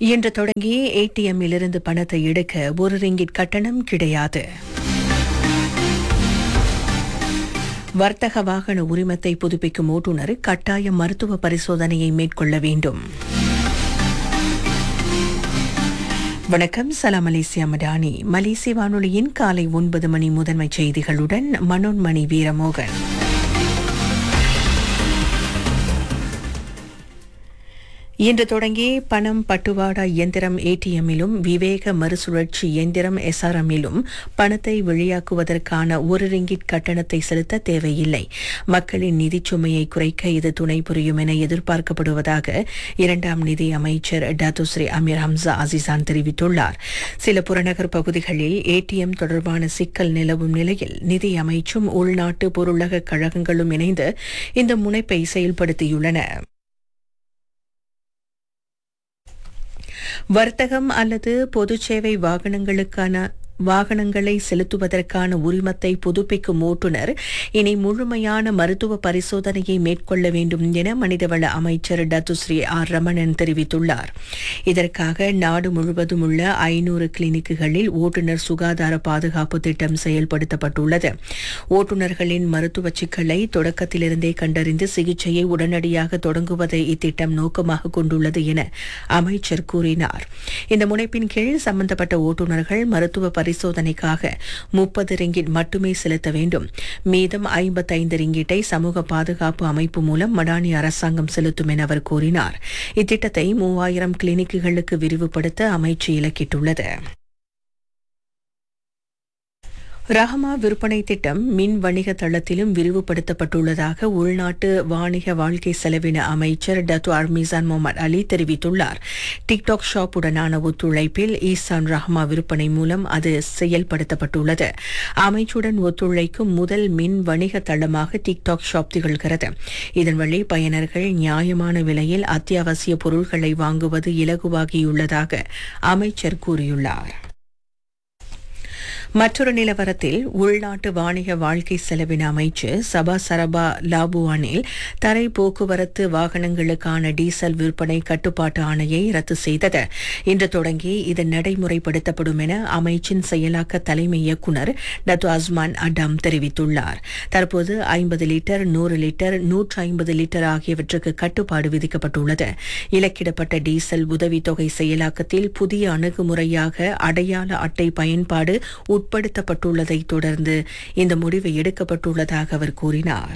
இன்று தொடங்கி ஏடிஎம்மிலிருந்து பணத்தை எடுக்க ஒரு ரிங்கிட் கட்டணம் கிடையாது வர்த்தக வாகன உரிமத்தை புதுப்பிக்கும் ஓட்டுநர் கட்டாய மருத்துவ பரிசோதனையை மேற்கொள்ள வேண்டும் வணக்கம் சலாம் மலேசியா மடானி மலேசிய வானொலியின் காலை ஒன்பது மணி முதன்மை செய்திகளுடன் மனோன்மணி வீரமோகன் இன்று தொடங்கி பணம் பட்டுவாடா இயந்திரம் ஏடிஎம்மிலும் விவேக மறுசுழற்சி இயந்திரம் எஸ்ஆர்எம்மிலும் பணத்தை வெளியாக்குவதற்கான ஒரு ரிங்கிட் கட்டணத்தை செலுத்த தேவையில்லை மக்களின் நிதிச் சுமையை குறைக்க இது துணை புரியும் என எதிர்பார்க்கப்படுவதாக இரண்டாம் நிதி அமைச்சர் டாத்துஸ்ரீ அமீர் ஹம்சா அசிசான் தெரிவித்துள்ளார் சில புறநகர் பகுதிகளில் ஏடிஎம் தொடர்பான சிக்கல் நிலவும் நிலையில் நிதி அமைச்சும் உள்நாட்டு பொருளக கழகங்களும் இணைந்து இந்த முனைப்பை செயல்படுத்தியுள்ளன வர்த்தகம் அல்லது பொது சேவை வாகனங்களுக்கான வாகனங்களை செலுத்துவதற்கான உரிமத்தை புதுப்பிக்கும் ஓட்டுநர் இனி முழுமையான மருத்துவ பரிசோதனையை மேற்கொள்ள வேண்டும் என மனிதவள அமைச்சர் டத்துஸ்ரீ ஆர் ரமணன் தெரிவித்துள்ளார் இதற்காக நாடு முழுவதும் உள்ள ஐநூறு கிளினிக்குகளில் ஓட்டுநர் சுகாதார பாதுகாப்பு திட்டம் செயல்படுத்தப்பட்டுள்ளது ஓட்டுநர்களின் மருத்துவ சிக்கலை தொடக்கத்திலிருந்தே கண்டறிந்து சிகிச்சையை உடனடியாக தொடங்குவதை இத்திட்டம் நோக்கமாக கொண்டுள்ளது என அமைச்சர் கூறினார் இந்த முனைப்பின் கீழ் சம்பந்தப்பட்ட ஓட்டுநர்கள் மருத்துவ பரிசோதனைக்காக முப்பது ரிங்கிட் மட்டுமே செலுத்த வேண்டும் மீதம் ஐம்பத்தைந்து ரிங்கிட்டை சமூக பாதுகாப்பு அமைப்பு மூலம் மடானி அரசாங்கம் செலுத்தும் என அவர் கூறினார் இத்திட்டத்தை மூவாயிரம் கிளினிக்குகளுக்கு விரிவுபடுத்த அமைச்சு இலக்கிட்டுள்ளது ரஹமா விற்பனை திட்டம் மின் வணிக தளத்திலும் விரிவுபடுத்தப்பட்டுள்ளதாக உள்நாட்டு வாணிக வாழ்க்கை செலவின அமைச்சர் டத்து அர்மிசான் முகமது அலி தெரிவித்துள்ளார் டிக்டாக் ஷாப்புடனான ஒத்துழைப்பில் ஈசான் ரஹ்மா விற்பனை மூலம் அது செயல்படுத்தப்பட்டுள்ளது அமைச்சுடன் ஒத்துழைக்கும் முதல் மின் வணிக தளமாக டிக்டாக் ஷாப் திகழ்கிறது இதன் வழி பயனர்கள் நியாயமான விலையில் அத்தியாவசிய பொருட்களை வாங்குவது இலகுவாகியுள்ளதாக அமைச்சர் கூறியுள்ளார் மற்றொரு நிலவரத்தில் உள்நாட்டு வாணிக வாழ்க்கை செலவின அமைச்சு சபா சரபா லாபுவானில் தரை போக்குவரத்து வாகனங்களுக்கான டீசல் விற்பனை கட்டுப்பாட்டு ஆணையை ரத்து செய்தது இன்று தொடங்கி இது நடைமுறைப்படுத்தப்படும் என அமைச்சின் செயலாக்க தலைமை இயக்குநர் டத்து அஸ்மான் அடாம் தெரிவித்துள்ளார் தற்போது ஐம்பது லிட்டர் நூறு லிட்டர் நூற்று ஐம்பது லிட்டர் ஆகியவற்றுக்கு கட்டுப்பாடு விதிக்கப்பட்டுள்ளது இலக்கிடப்பட்ட டீசல் உதவித்தொகை செயலாக்கத்தில் புதிய அணுகுமுறையாக அடையாள அட்டை பயன்பாடு உட்படுத்தப்பட்டுள்ளதை தொடர்ந்து இந்த முடிவு எடுக்கப்பட்டுள்ளதாக அவர் கூறினார்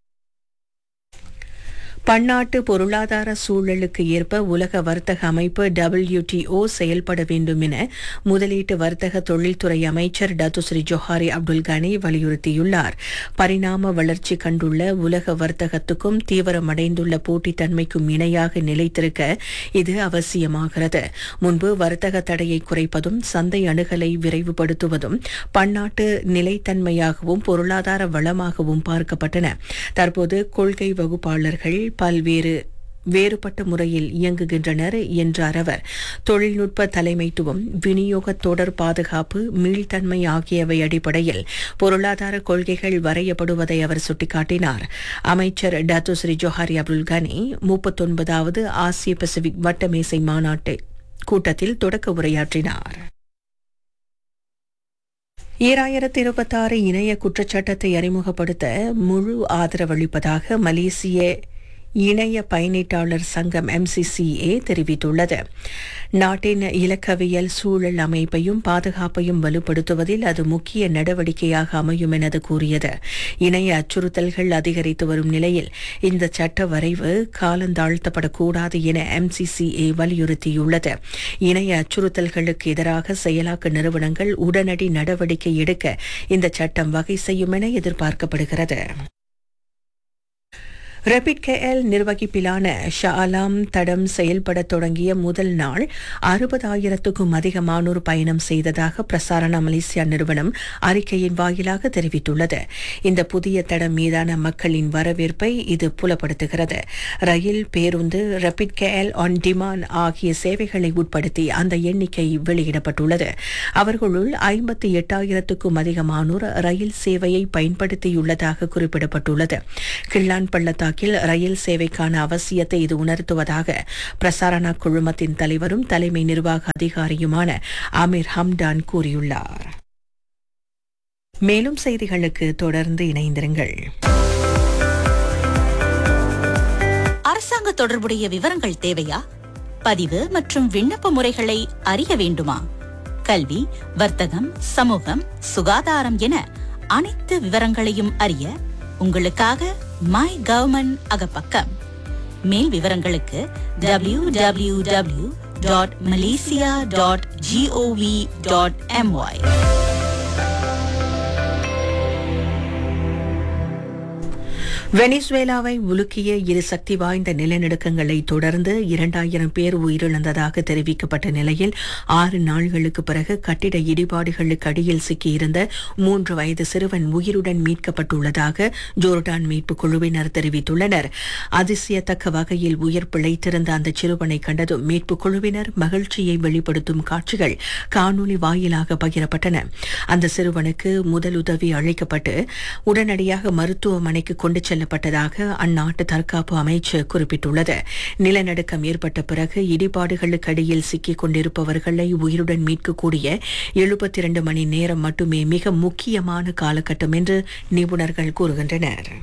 பன்னாட்டு பொருளாதார சூழலுக்கு ஏற்ப உலக வர்த்தக அமைப்பு டபிள்யூடிஓ செயல்பட வேண்டும் என முதலீட்டு வர்த்தக தொழில்துறை அமைச்சர் டத்துஸ்ரீ ஜொஹாரி அப்துல் கனி வலியுறுத்தியுள்ளார் பரிணாம வளர்ச்சி கண்டுள்ள உலக வர்த்தகத்துக்கும் தீவிரமடைந்துள்ள போட்டித்தன்மைக்கும் இணையாக நிலைத்திருக்க இது அவசியமாகிறது முன்பு வர்த்தக தடையை குறைப்பதும் சந்தை அணுகலை விரைவுபடுத்துவதும் பன்னாட்டு நிலைத்தன்மையாகவும் பொருளாதார வளமாகவும் பார்க்கப்பட்டன தற்போது கொள்கை வகுப்பாளர்கள் பல்வேறு வேறுபட்ட முறையில் இயங்குகின்றனர் என்றார் அவர் தொழில்நுட்ப தலைமைத்துவம் விநியோக தொடர் பாதுகாப்பு மீள்தன்மை ஆகியவை அடிப்படையில் பொருளாதார கொள்கைகள் வரையப்படுவதை அவர் சுட்டிக்காட்டினார் அமைச்சர் டாத்துஸ்ரீ ஜோஹாரி அப்துல் கனி முப்பத்தொன்பதாவது ஆசிய பசிபிக் வட்டமேசை மாநாட்டு கூட்டத்தில் தொடக்க உரையாற்றினார் ஈராயிரத்தி இருபத்தாறு இணைய குற்றச்சாட்டத்தை அறிமுகப்படுத்த முழு ஆதரவளிப்பதாக மலேசிய இணைய பயணீட்டாளர் சங்கம் எம்சிசிஏ தெரிவித்துள்ளது நாட்டின் இலக்கவியல் சூழல் அமைப்பையும் பாதுகாப்பையும் வலுப்படுத்துவதில் அது முக்கிய நடவடிக்கையாக அமையும் என அது கூறியது இணைய அச்சுறுத்தல்கள் அதிகரித்து வரும் நிலையில் இந்த சட்ட வரைவு காலந்தாழ்த்தப்படக்கூடாது என எம்சிசிஏ வலியுறுத்தியுள்ளது இணைய அச்சுறுத்தல்களுக்கு எதிராக செயலாக்க நிறுவனங்கள் உடனடி நடவடிக்கை எடுக்க இந்த சட்டம் வகை செய்யும் என எதிர்பார்க்கப்படுகிறது ரபிட் கேஎல் நிர்வகிப்பிலான ஷாலாம் தடம் செயல்பட தொடங்கிய முதல் நாள் அறுபதாயிரத்துக்கும் அதிகமானோர் பயணம் செய்ததாக பிரசாரண மலேசியா நிறுவனம் அறிக்கையின் வாயிலாக தெரிவித்துள்ளது இந்த புதிய தடம் மீதான மக்களின் வரவேற்பை இது புலப்படுத்துகிறது ரயில் பேருந்து ரபிட் கேஎல் ஆன் டிமாண்ட் ஆகிய சேவைகளை உட்படுத்தி அந்த எண்ணிக்கை வெளியிடப்பட்டுள்ளது அவர்களுள் ஐம்பத்தி எட்டாயிரத்துக்கும் அதிகமானோர் ரயில் சேவையை பயன்படுத்தியுள்ளதாக குறிப்பிடப்பட்டுள்ளது கிள்ளான் பள்ளத்தாக்கு லடாக்கில் ரயில் சேவைக்கான அவசியத்தை இது உணர்த்துவதாக பிரசாரணா குழுமத்தின் தலைவரும் தலைமை நிர்வாக அதிகாரியுமான அமீர் ஹம்டான் கூறியுள்ளார் மேலும் செய்திகளுக்கு தொடர்ந்து இணைந்திருங்கள் அரசாங்க தொடர்புடைய விவரங்கள் தேவையா பதிவு மற்றும் விண்ணப்ப முறைகளை அறிய வேண்டுமா கல்வி வர்த்தகம் சமூகம் சுகாதாரம் என அனைத்து விவரங்களையும் அறிய உங்களுக்காக மை கவர்மெண்ட் அகப்பக்கம் மேல் விவரங்களுக்கு W W W dot Malaysia dot GOV dot MY வெனிசுவேலாவை உலுக்கிய இரு சக்தி வாய்ந்த நிலநடுக்கங்களை தொடர்ந்து இரண்டாயிரம் பேர் உயிரிழந்ததாக தெரிவிக்கப்பட்ட நிலையில் ஆறு நாள்களுக்கு பிறகு கட்டிட இடிபாடுகளுக்கு அடியில் சிக்கியிருந்த மூன்று வயது சிறுவன் உயிருடன் மீட்கப்பட்டுள்ளதாக ஜோர்டான் மீட்புக் குழுவினர் தெரிவித்துள்ளனர் அதிசயத்தக்க வகையில் உயிர் பிழைத்திருந்த அந்த சிறுவனை கண்டதும் மீட்புக் குழுவினர் மகிழ்ச்சியை வெளிப்படுத்தும் காட்சிகள் காணொலி வாயிலாக பகிரப்பட்டன அந்த சிறுவனுக்கு முதலுதவி அளிக்கப்பட்டு உடனடியாக மருத்துவமனைக்கு கொண்டு செல்லப்பட்டதாக அந்நாட்டு தற்காப்பு அமைச்சு குறிப்பிட்டுள்ளது நிலநடுக்கம் ஏற்பட்ட பிறகு இடிபாடுகளுக்கு அடியில் சிக்கிக் கொண்டிருப்பவர்களை உயிருடன் மீட்கக்கூடிய எழுபத்தி இரண்டு மணி நேரம் மட்டுமே மிக முக்கியமான காலகட்டம் என்று நிபுணர்கள் கூறுகின்றனர்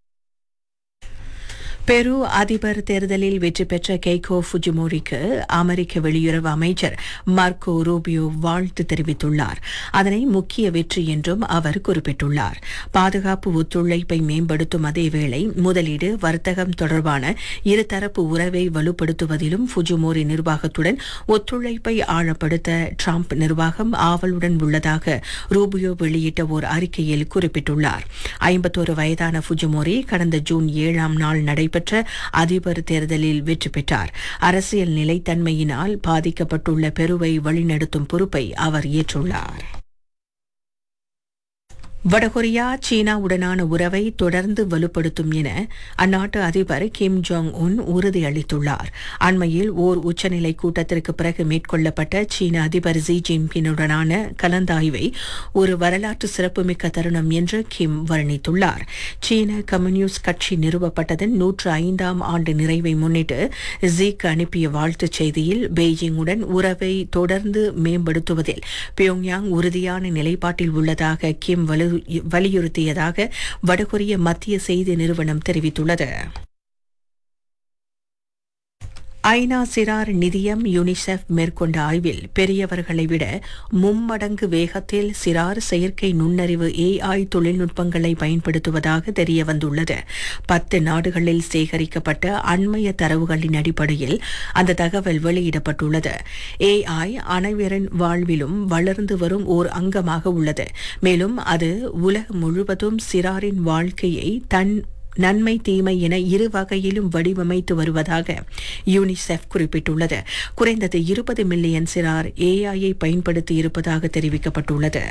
பெரு அதிபர் தேர்தலில் வெற்றி பெற்ற கெய்கோ ஃபுஜிமோரிக்கு அமெரிக்க வெளியுறவு அமைச்சர் மார்க்கோ ரூபியோ வாழ்த்து தெரிவித்துள்ளார் அதனை முக்கிய வெற்றி என்றும் அவர் குறிப்பிட்டுள்ளார் பாதுகாப்பு ஒத்துழைப்பை மேம்படுத்தும் அதேவேளை முதலீடு வர்த்தகம் தொடர்பான இருதரப்பு உறவை வலுப்படுத்துவதிலும் ஃபுஜிமோரி நிர்வாகத்துடன் ஒத்துழைப்பை ஆழப்படுத்த டிரம்ப் நிர்வாகம் ஆவலுடன் உள்ளதாக ரூபியோ வெளியிட்ட ஓர் அறிக்கையில் குறிப்பிட்டுள்ளார் ஐம்பத்தோரு வயதான ஃபுஜிமோரி கடந்த ஜூன் ஏழாம் நாள் நடை நடைபெற்ற அதிபர் தேர்தலில் வெற்றி பெற்றார் அரசியல் நிலைத்தன்மையினால் பாதிக்கப்பட்டுள்ள பெருவை வழிநடத்தும் பொறுப்பை அவர் ஏற்றுள்ளார் வடகொரியா சீனாவுடனான உறவை தொடர்ந்து வலுப்படுத்தும் என அந்நாட்டு அதிபர் கிம் ஜோங் உன் உறுதியளித்துள்ளார் அண்மையில் ஓர் உச்சநிலை கூட்டத்திற்கு பிறகு மேற்கொள்ளப்பட்ட சீன அதிபர் ஜி ஜின்பினுடனான கலந்தாய்வை ஒரு வரலாற்று சிறப்புமிக்க தருணம் என்று கிம் வர்ணித்துள்ளார் சீன கம்யூனிஸ்ட் கட்சி நிறுவப்பட்டதன் நூற்று ஐந்தாம் ஆண்டு நிறைவை முன்னிட்டு ஜீக்கு அனுப்பிய வாழ்த்துச் செய்தியில் பெய்ஜிங்குடன் உறவை தொடர்ந்து மேம்படுத்துவதில் பியோங்யாங் உறுதியான நிலைப்பாட்டில் உள்ளதாக கிம் வலு வலியுறுத்தியதாக வடகொரிய மத்திய செய்தி நிறுவனம் தெரிவித்துள்ளது ஐநா சிறார் நிதியம் யுனிசெஃப் மேற்கொண்ட ஆய்வில் பெரியவர்களை விட மும்மடங்கு வேகத்தில் சிறார் செயற்கை நுண்ணறிவு ஏஐ தொழில்நுட்பங்களை பயன்படுத்துவதாக தெரியவந்துள்ளது பத்து நாடுகளில் சேகரிக்கப்பட்ட அண்மைய தரவுகளின் அடிப்படையில் அந்த தகவல் வெளியிடப்பட்டுள்ளது ஏஐ அனைவரின் வாழ்விலும் வளர்ந்து வரும் ஓர் அங்கமாக உள்ளது மேலும் அது உலகம் முழுவதும் சிறாரின் வாழ்க்கையை தன் நன்மை தீமை என இரு வகையிலும் வடிவமைத்து வருவதாக யூனிசெஃப் குறிப்பிட்டுள்ளது குறைந்தது இருபது மில்லியன் சிறார் ஏஐயை பயன்படுத்தி இருப்பதாக தெரிவிக்கப்பட்டுள்ளது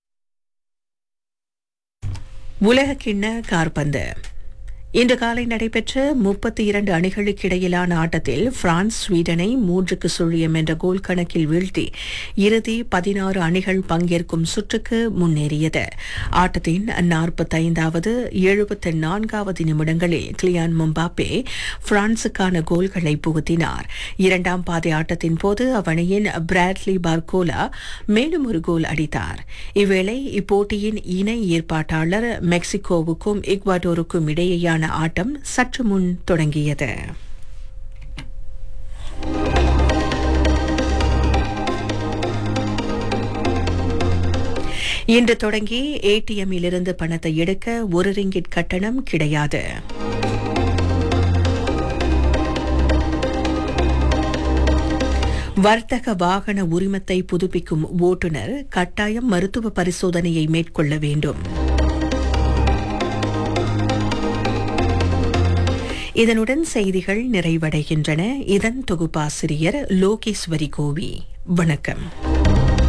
உலகக்கிண்ண கார்பந்து இன்று காலை நடைபெற்ற முப்பத்தி இரண்டு அணிகளுக்கு இடையிலான ஆட்டத்தில் பிரான்ஸ் ஸ்வீடனை மூன்றுக்கு சுழியம் என்ற கோல் கணக்கில் வீழ்த்தி இறுதி பதினாறு அணிகள் பங்கேற்கும் சுற்றுக்கு முன்னேறியது ஆட்டத்தின் நாற்பத்தைந்தாவது எழுபத்தி நான்காவது நிமிடங்களில் கிளியான் மும்பாப்பே பிரான்சுக்கான கோல்களை புகுத்தினார் இரண்டாம் பாதை ஆட்டத்தின் போது அவ்வணியின் பிராட்லி பார்கோலா மேலும் ஒரு கோல் அடித்தார் இவ்வேளை இப்போட்டியின் இணை ஏற்பாட்டாளர் மெக்சிகோவுக்கும் ஈக்வாடோருக்கும் இடையேயான ஆட்டம் சற்று முன் தொடங்கியது இன்று தொடங்கி ஏடிஎம்மில் இருந்து பணத்தை எடுக்க ஒரு ரிங்கிட் கட்டணம் கிடையாது வர்த்தக வாகன உரிமத்தை புதுப்பிக்கும் ஓட்டுநர் கட்டாயம் மருத்துவ பரிசோதனையை மேற்கொள்ள வேண்டும் இதனுடன் செய்திகள் நிறைவடைகின்றன இதன் தொகுப்பாசிரியர் லோகேஸ்வரி கோவி வணக்கம்